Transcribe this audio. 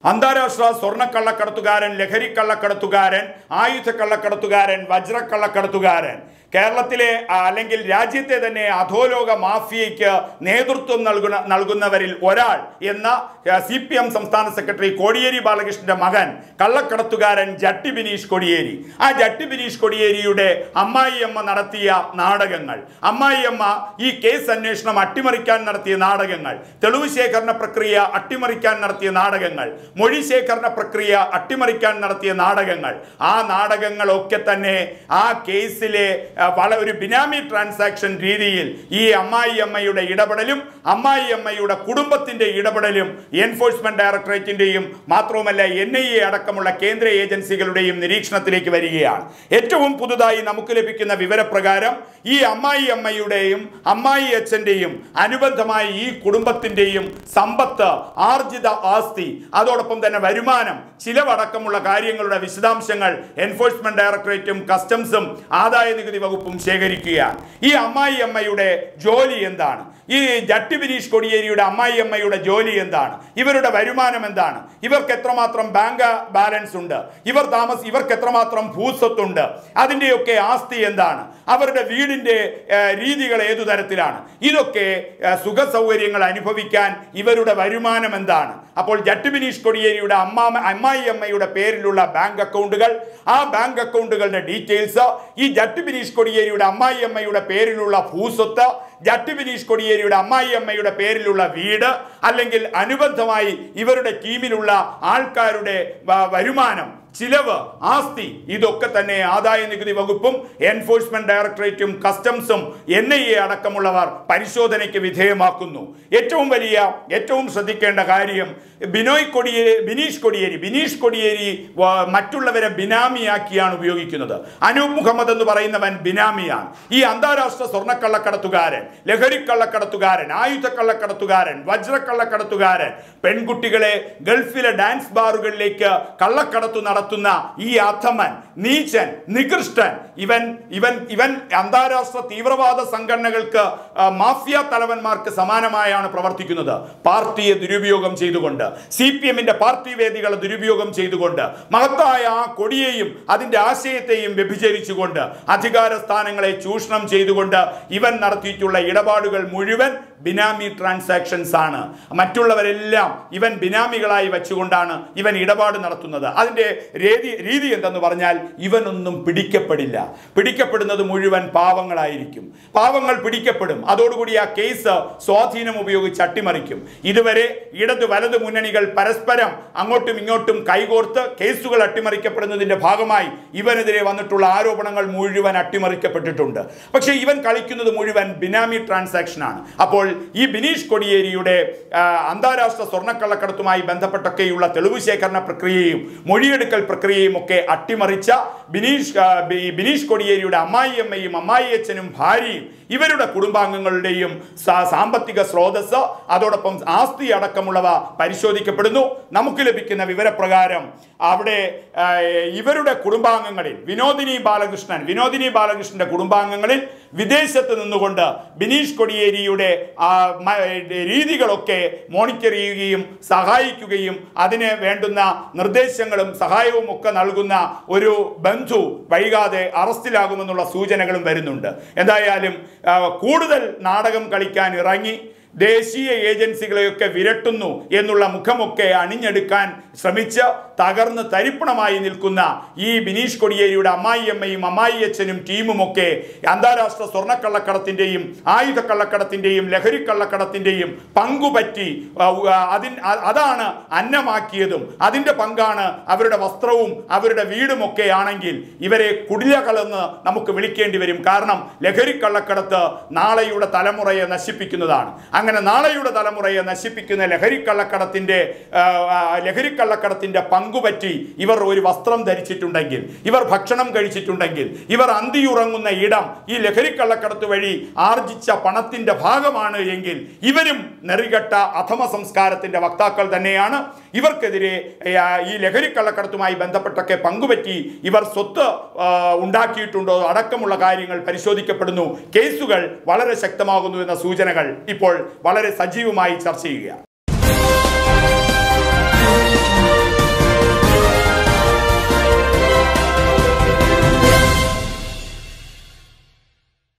അന്താരാഷ്ട്ര സ്വർണ്ണക്കള്ളക്കടത്തുകാരൻ ലഹരി കള്ളക്കടത്തുകാരൻ ആയുധ കള്ളക്കടത്തുകാരൻ വജ്രക്കള്ളക്കടത്തുകാരൻ കേരളത്തിലെ ആ, അല്ലെങ്കിൽ രാജ്യത്തെ തന്നെ അധോലോക മാഫിയയ്ക്ക് നേതൃത്വം നൽകുന്ന നൽകുന്നവരിൽ ഒരാൾ എന്ന സി പി എം സംസ്ഥാന സെക്രട്ടറി കോടിയേരി ബാലകൃഷ്ണന്റെ മകൻ കള്ളക്കടത്തുകാരൻ ജട്ടി ബിനീഷ് കൊടിയേരി ആ ജട്ടി ബിനീഷ് കൊടിയേരിയുടെ അമ്മായിയമ്മ നടത്തിയ നാടകങ്ങൾ അമ്മായിയമ്മ ഈ കേസ് അന്വേഷണം അട്ടിമറിക്കാൻ നടത്തിയ നാടകങ്ങൾ തെളിവ് ശേഖരണ പ്രക്രിയ അട്ടിമറിക്കാൻ നടത്തിയ നാടകങ്ങൾ മൊഴി ശേഖരണ പ്രക്രിയ അട്ടിമറിക്കാൻ നടത്തിയ നാടകങ്ങൾ ആ നാടകങ്ങളൊക്കെ തന്നെ ആ കേസിലെ ആ, വള ഒരു ബിനാമി ട്രാൻസാക്ഷൻ രീതിയിൽ ഈ അമ്മായി അമ്മയുടെ ഇടപെടലും അമ്മായി അമ്മയുടെ കുടുംബത്തിന്റെ ഇടപെടലും എൻഫോഴ്സ്മെന്റ് ഡയറക്ടറേറ്റിന്റെയും മാത്രവുമല്ല എൻ ഐ എ അടക്കമുള്ള കേന്ദ്ര ഏജൻസികളുടെയും നിരീക്ഷണത്തിലേക്ക് വരികയാണ് ഏറ്റവും പുതുതായി നമുക്ക് ലഭിക്കുന്ന വിവരപ്രകാരം ഈ അമ്മായി അമ്മയുടെയും അമ്മായി അച്ഛന്റെയും അനുബന്ധമായി ഈ കുടുംബത്തിന്റെയും സമ്പത്ത് ആർജിത ആസ്തി അതോടൊപ്പം തന്നെ വരുമാനം ചിലവടക്കമുള്ള കാര്യങ്ങളുടെ വിശദാംശങ്ങൾ എൻഫോഴ്സ്മെന്റ് ഡയറക്ടറേറ്റും കസ്റ്റംസും ആദായ നികുതി വകുപ്പും ശേഖരിക്കുകയാണ് ഈ അമ്മായി അമ്മയുടെ ജോലി എന്താണ് ഈ ജട്ടി ബിനീഷ് കൊടിയേരിയുടെ അമ്മായി അമ്മയുടെ ജോലി എന്താണ് ഇവരുടെ വരുമാനം എന്താണ് ഇവർക്ക് എത്രമാത്രം ബാങ്ക് ബാലൻസ് ഉണ്ട് ഇവർ താമസ ഇവർക്ക് എത്രമാത്രം ഭൂസ്വത്തുണ്ട് അതിൻ്റെയൊക്കെ ആസ്തി എന്താണ് അവരുടെ വീടിൻ്റെ ഏഹ്, രീതികൾ ഏതു തരത്തിലാണ് ഇതൊക്കെ ഏഹ്, സുഖ സൗകര്യങ്ങൾ അനുഭവിക്കാൻ ഇവരുടെ വരുമാനം എന്താണ് അപ്പോൾ ജട്ടി ബിനീഷ് കൊടിയേരിയുടെ അമ്മാമ അമ്മായി അമ്മയുടെ പേരിലുള്ള ബാങ്ക് അക്കൗണ്ടുകൾ ആ ബാങ്ക് അക്കൗണ്ടുകളുടെ ഡീറ്റെയിൽസ് ഈ ജട്ടി ബിനീഷ് കൊടിയേരിയുടെ അമ്മായി അമ്മയുടെ പേരിലുള്ള ഭൂസ്വത്ത് ജട്ടി ബിനീഷ് കൊടിയേരിയുടെ അമ്മായി അമ്മയുടെ പേരിലുള്ള വീട് അല്ലെങ്കിൽ അനുബന്ധമായി ഇവരുടെ ടീമിലുള്ള ആൾക്കാരുടെ വ- വരുമാനം ചിലവ് ആസ്തി ഇതൊക്കെ തന്നെ ആദായ നികുതി വകുപ്പും എൻഫോഴ്സ്മെന്റ് ഡയറക്ടറേറ്റും കസ്റ്റംസും എൻ ഐ എ അടക്കമുള്ളവർ പരിശോധനയ്ക്ക് വിധേയമാക്കുന്നു ഏറ്റവും വലിയ ഏറ്റവും ശ്രദ്ധിക്കേണ്ട കാര്യം ബിനോയ് കൊടിയേരി ബിനീഷ് കൊടിയേരി ബിനീഷ് കൊടിയേരി വ- മറ്റുള്ളവരെ ബിനാമിയാക്കിയാണ് ഉപയോഗിക്കുന്നത് അനൂപ് മുഹമ്മദ് എന്ന് പറയുന്നവൻ ബിനാമിയാണ് ഈ അന്താരാഷ്ട്ര സ്വർണ്ണക്കള്ളക്കടത്തുകാരൻ ലഹരി കള്ളക്കടത്തുകാരൻ ആയുധ കള്ളക്കടത്തുകാരൻ വജ്രക്കള്ളക്കടത്തുകാരൻ പെൺകുട്ടികളെ ഗൾഫിലെ ഡാൻസ് ബാറുകളിലേക്ക് കള്ളക്കടത്തു നടത്തുന്ന ഈ അധമൻ നീചൻ നികൃഷ്ടൻ ഇവൻ ഇവൻ ഇവൻ അന്താരാഷ്ട്ര തീവ്രവാദ സംഘടനകൾക്ക് ആ, മാഫിയ തലവന്മാർക്ക് സമാനമായാണ് പ്രവർത്തിക്കുന്നത് പാർട്ടിയെ ദുരുപയോഗം ചെയ്തുകൊണ്ട് സി പി എമ്മിന്റെ പാർട്ടി വേദികളെ ദുരുപയോഗം ചെയ്തുകൊണ്ട് മഹത്തായ ആ കൊടിയെയും അതിന്റെ ആശയത്തെയും വ്യഭിചരിച്ചുകൊണ്ട് അധികാര സ്ഥാനങ്ങളെ ചൂഷണം ചെയ്തുകൊണ്ട് ഇവൻ നടത്തിയിട്ടുള്ള ഇടപാടുകൾ മുഴുവൻ ബിനാമി ട്രാൻസാക്ഷൻസ് ആണ് മറ്റുള്ളവരെല്ലാം ഇവൻ ബിനാമികളായി വെച്ചുകൊണ്ടാണ് ഇവൻ ഇടപാട് നടത്തുന്നത് അതിന്റെ രീതി രീതി എന്തെന്ന് പറഞ്ഞാൽ ഇവനൊന്നും പിടിക്കപ്പെടില്ല പിടിക്കപ്പെടുന്നത് മുഴുവൻ പാവങ്ങളായിരിക്കും പാവങ്ങൾ പിടിക്കപ്പെടും അതോടുകൂടി ആ കേസ് സ്വാധീനം ഉപയോഗിച്ച് അട്ടിമറിക്കും ഇതുവരെ ഇടത് വലത് മുന്നണികൾ പരസ്പരം അങ്ങോട്ടും ഇങ്ങോട്ടും കൈകോർത്ത് കേസുകൾ അട്ടിമറിക്കപ്പെടുന്നതിന്റെ ഭാഗമായി ഇവനെതിരെ വന്നിട്ടുള്ള ആരോപണങ്ങൾ മുഴുവൻ അട്ടിമറിക്കപ്പെട്ടിട്ടുണ്ട് പക്ഷേ ഇവൻ കളിക്കുന്നത് മുഴുവൻ ബിനാമി ട്രാൻസാക്ഷൻ ആണ് അപ്പോൾ ഈ ബിനീഷ് കൊടിയേരിയുടെ ആ, അന്താരാഷ്ട്ര സ്വർണ്ണക്കള്ളക്കടത്തുമായി ബന്ധപ്പെട്ടൊക്കെയുള്ള തെളിവ് ശേഖരണ പ്രക്രിയയും മൊഴിയെടുക്കൽ പ്രക്രിയയും ഒക്കെ അട്ടിമറിച്ച ബിനീഷ് ആ, ബി- ബിനീഷ് കൊടിയേരിയുടെ അമ്മായിയമ്മയും അമ്മായിയച്ഛനും ഭാര്യയും ഇവരുടെ കുടുംബാംഗങ്ങളുടെയും സാ- സാമ്പത്തിക സ്രോതസ് അതോടൊപ്പം ആസ്തി അടക്കമുള്ളവ പരിശോധിക്കപ്പെടുന്നു നമുക്ക് ലഭിക്കുന്ന വിവരപ്രകാരം അവിടെ ആ, ഇവരുടെ കുടുംബാംഗങ്ങളിൽ വിനോദിനി ബാലകൃഷ്ണൻ വിനോദിനി ബാലകൃഷ്ണന്റെ കുടുംബാംഗങ്ങളിൽ വിദേശത്ത് നിന്നുകൊണ്ട് ബിനീഷ് കൊടിയേരിയുടെ ആ, മ- രീതികളൊക്കെ മോണിറ്റർ ചെയ്യുകയും സഹായിക്കുകയും അതിന് വേണ്ടുന്ന നിർദ്ദേശങ്ങളും സഹായവും ഒക്കെ നൽകുന്ന ഒരു ബന്ധു വൈകാതെ അറസ്റ്റിലാകുമെന്നുള്ള സൂചനകളും വരുന്നുണ്ട് എന്തായാലും ആ, കൂടുതൽ നാടകം കളിക്കാൻ ഇറങ്ങി ദേശീയ ഏജൻസികളെയൊക്കെ വിരട്ടുന്നു എന്നുള്ള മുഖമൊക്കെ അണിഞ്ഞെടുക്കാൻ ശ്രമിച്ച് തകർന്ന് തരിപ്പണമായി നിൽക്കുന്ന ഈ ബിനീഷ് കൊടിയേരിയുടെ അമ്മായിയമ്മയും അമ്മായിയച്ഛനും ടീമുമൊക്കെ അന്താരാഷ്ട്ര സ്വർണ്ണക്കള്ളക്കടത്തിൻ്റെയും ആയുധ കള്ളക്കടത്തിൻ്റെയും ലഹരി കള്ളക്കടത്തിൻ്റെയും പങ്കുപറ്റി ആ, ഉ, ആ, അതിൻ അ- അതാണ് അന്നമാക്കിയതും അതിൻ്റെ പങ്കാണ് അവരുടെ വസ്ത്രവും അവരുടെ വീടുമൊക്കെ ആണെങ്കിൽ ഇവരെ കുടിലകളെന്ന് നമുക്ക് വിളിക്കേണ്ടി വരും കാരണം ലഹരി കള്ളക്കടത്ത് നാളെയുടെ തലമുറയെ നശിപ്പിക്കുന്നതാണ് അങ്ങനെ നാളെയുടെ തലമുറയെ നശിപ്പിക്കുന്ന ലഹരി കള്ളക്കടത്തിൻ്റെ ആ, ആ, ലഹരി കള്ളക്കടത്തിൻ്റെ പങ്കുപറ്റി ഇവർ ഒരു വസ്ത്രം ധരിച്ചിട്ടുണ്ടെങ്കിൽ ഇവർ ഭക്ഷണം കഴിച്ചിട്ടുണ്ടെങ്കിൽ ഇവർ അന്തിയുറങ്ങുന്ന ഇടം ഈ ലഹരി കള്ളക്കടത്ത് വഴി ആർജിച്ച പണത്തിൻ്റെ ഭാഗമാണ് എങ്കിൽ ഇവരും നെറികെട്ട അധമ സംസ്കാരത്തിൻ്റെ വക്താക്കൾ തന്നെയാണ് ഇവർക്കെതിരെ ആ, ഈ ലഹരി കള്ളക്കടത്തുമായി ബന്ധപ്പെട്ടൊക്കെ പങ്കുപറ്റി ഇവർ സ്വത്ത് ആ, ഉണ്ടാക്കിയിട്ടുണ്ടോ അടക്കമുള്ള കാര്യങ്ങൾ പരിശോധിക്കപ്പെടുന്നു കേസുകൾ വളരെ ശക്തമാകുന്നു എന്ന സൂചനകൾ ഇപ്പോൾ വളരെ സജീവമായി ചർച്ച ചെയ്യുകയാണ്